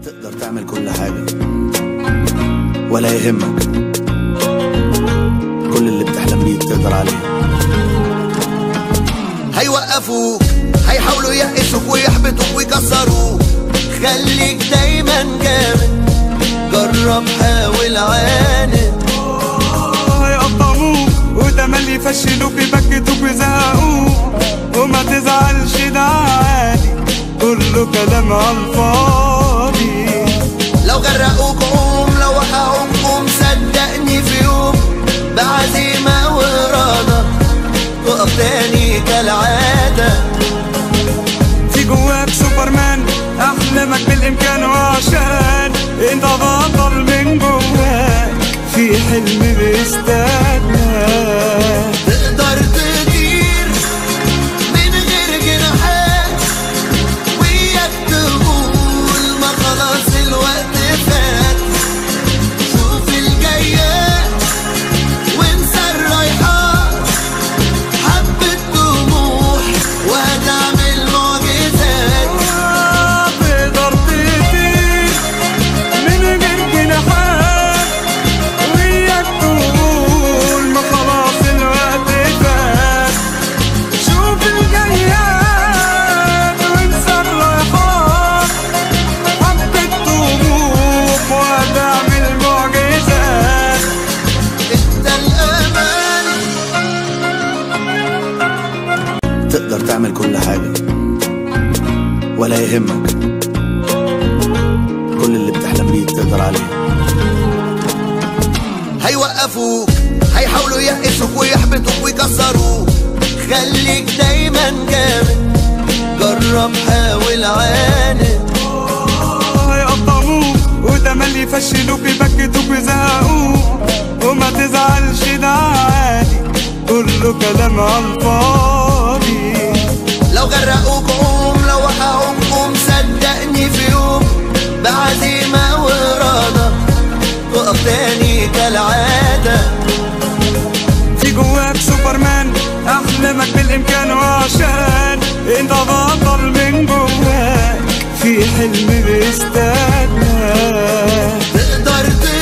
تقدر تعمل كل حاجة ولا يهمك كل اللي بتحلم بيه تقدر عليه هيوقفوك هيحاولوا يقسوك ويحبطوك ويكسروك خليك دايما جامد جرب حاول عاند هيقطعوك وتملي يفشلوك يبكتوك ويزهقوك وما تزعلش ده عادي كله كلام على الفاضي لو غرقوك قوم لو وقعوك قوم صدقني في يوم بعزيمة وإرادة تقف تاني كالعادة في جواك سوبرمان احلامك بالامكان وعشان انت بطل من جواك في حلم بيستناك تقدر تطير من غير جناحات وياك تقول ما خلاص الوقت فات شوف الجايات وانسى الرايحات حبة طموح وهتعمل معجزات تقدر تطير من غير جناحات وياك تقول ما خلاص الوقت فات شوف الجياد وانسى الرايحات حبة طموح وهتعمل معجزات انت الأمان تقدر تعمل كل حاجة ولا يهمك كل اللي بتحلم بيه تقدر عليه هيوقفوك هيحاولوا يقسوك ويحبطوك ويكسروك خليك دايما جامد جرب حاول عاند هيقطعوك وتملي يفشلوك يبكتوك ويزهقوك وما تزعلش ده عادي كله كلام على الفاضي لو غرقوك قوم لو وقعوك قوم صدقني في يوم بعزيمة وإرادة تقف تاني كالعادة في جواك سوبرمان احلامك بالامكان وعشان انت بطل من جواك في حلم بيستناك تقدر تطير